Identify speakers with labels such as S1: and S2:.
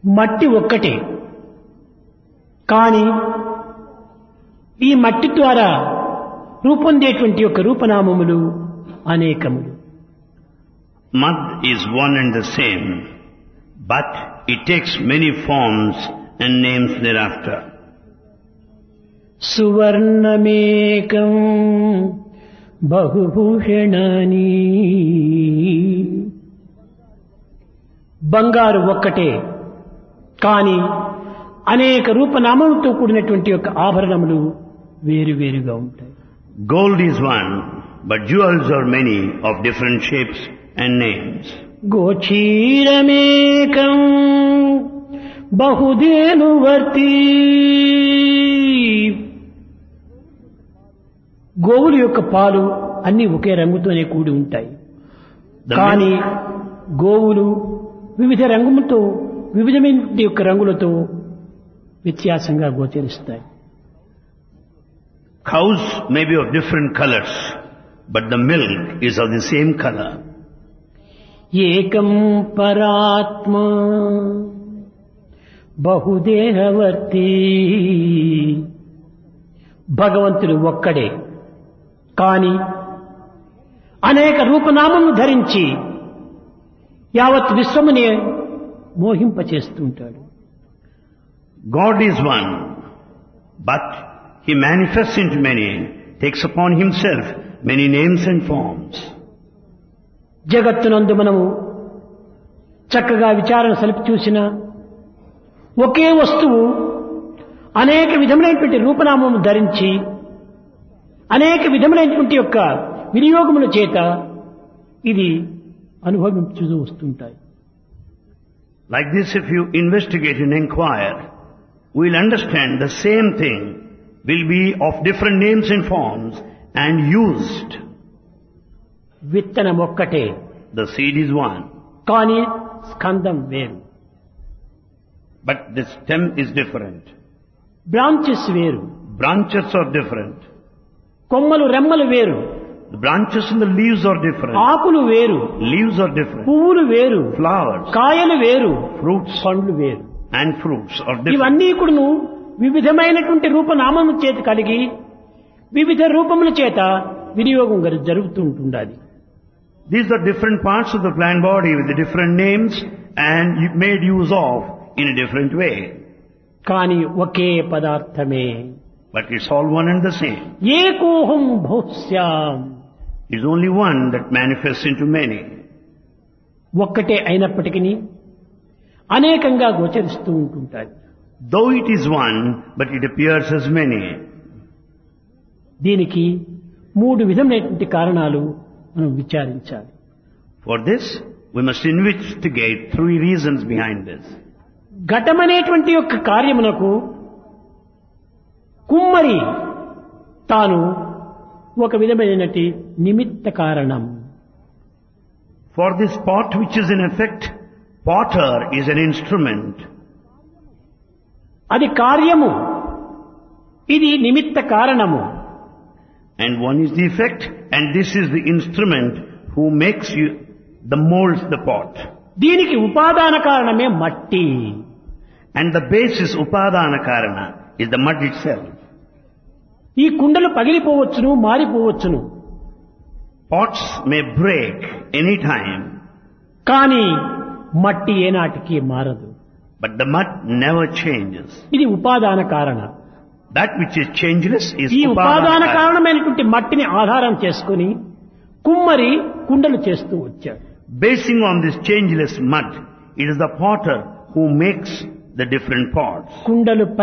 S1: మట్టి ఒక్కటే కానీ ఈ మట్టి ద్వారా రూపొందేటువంటి యొక్క రూపనామములు అనేకములు
S2: Mud is one and the same, but it takes many forms and names thereafter.
S1: సువర్ణమేకం బహుభూషణాని బంగారు ఒక్కటే కానీ అనేక రూపనామములతో కూడినటువంటి యొక్క ఆభరణములు వేరువేరుగా ఉంటాయి
S2: Gold is one, but jewels are many of different shapes and names.
S1: గోచీరమేకం బహుదేనువర్తి గోవుల యొక్క పాలు అన్ని ఒకే రంగుతోనే కూడి ఉంటాయి
S2: The
S1: కానీ
S2: milk-
S1: గోవులు వివిధ రంగులతో వివిధమైన యొక్క రంగులతో వ్యత్యాసంగా గోచరిస్తాయి
S2: cows may be of different colors, but the milk is of the same color.
S1: ఏకం పరాత్మ బహుదేహవర్తి భగవంతుడు ఒక్కడే కాని అనేక రూపనామము ధరించి యావత్ విశ్వమునే మోహింపచేస్తుంటాడు
S2: God is one, but He manifests into many, takes upon Himself many names and forms.
S1: జగత్తునందు మనము చక్కగా విచారణ సలిపి చూసిన ఒకే వస్తువు అనేక విధములైనటువంటి రూపనామము ధరించి అనేక విధములైనటువంటి యొక్క వినియోగముల చేత ఇది అనుభవించు వస్తుంటాయి
S2: Like this, if you investigate and inquire, we'll understand the same thing will be of different names and forms and used.
S1: విత్తనం ఒక్కటే
S2: The seed is one,
S1: కానీ స్కందం వేరు
S2: but the stem is different.
S1: Branches వేరు
S2: Branches are different.
S1: కొమ్మలు రెమ్మలు వేరు
S2: The branches and the leaves are different.
S1: ఆకులు వేరు
S2: Leaves are different.
S1: పువ్వులు వేరు
S2: Flowers,
S1: కాయలు వేరు
S2: fruits
S1: పండ్లు వేరు
S2: and fruits are different.
S1: ఇవన్నీ కూడాను వివిధమైనటువంటి రూపనామము చేత కలిగి వివిధ రూపముల చేత వినియోగం గరి- జరుగుతూ ఉంటుండాలి
S2: These are different parts of the plant body with the different names and you made use of in a different way.
S1: కానీ ఒకే పదార్థమే
S2: But it's all one and the same.
S1: ఏకోహం భౌస్యాం
S2: It's only one that manifests into many.
S1: ఒక్కటే అయినప్పటికీ అనేకంగా గోచరిస్తూ ఉంటుంటాయి
S2: Though it is one, but it appears as many.
S1: దీనికి మూడు విధమైనటువంటి కారణాలు మనం విచారించాలి
S2: For this, we must investigate three reasons behind this.
S1: ఘటమనేటువంటి యొక్క కార్యమునకు కుమ్మరి తాను ఒక విధమైనటువంటి నిమిత్త కారణం
S2: For this pot which is in effect, potter is an instrument.
S1: అది కార్యము ఇది నిమిత్త కారణము
S2: And one is the effect, and this is the instrument who makes you, the molds the pot.
S1: దీనికి ఉపాదాన కారణమే మట్టి
S2: And the basis, upadana karana, is the mud itself.
S1: ఈ కుండలు పగిలిపోవచ్చును మారిపోవచ్చును
S2: Pots may break any time,
S1: కానీ మట్టి ఏనాటికి మారదు
S2: but the mud never changes.
S1: ఇది ఉపాదాన కారణ
S2: That which is changeless is
S1: ఈ ఉపాదాన
S2: upadana karana.
S1: కారణమైనటువంటి మట్టిని ఆధారం చేసుకుని కుమ్మరి కుండలు చేస్తూ వచ్చాడు
S2: Basing on this changeless mud, it is the potter who makes the different pots.
S1: కుండలు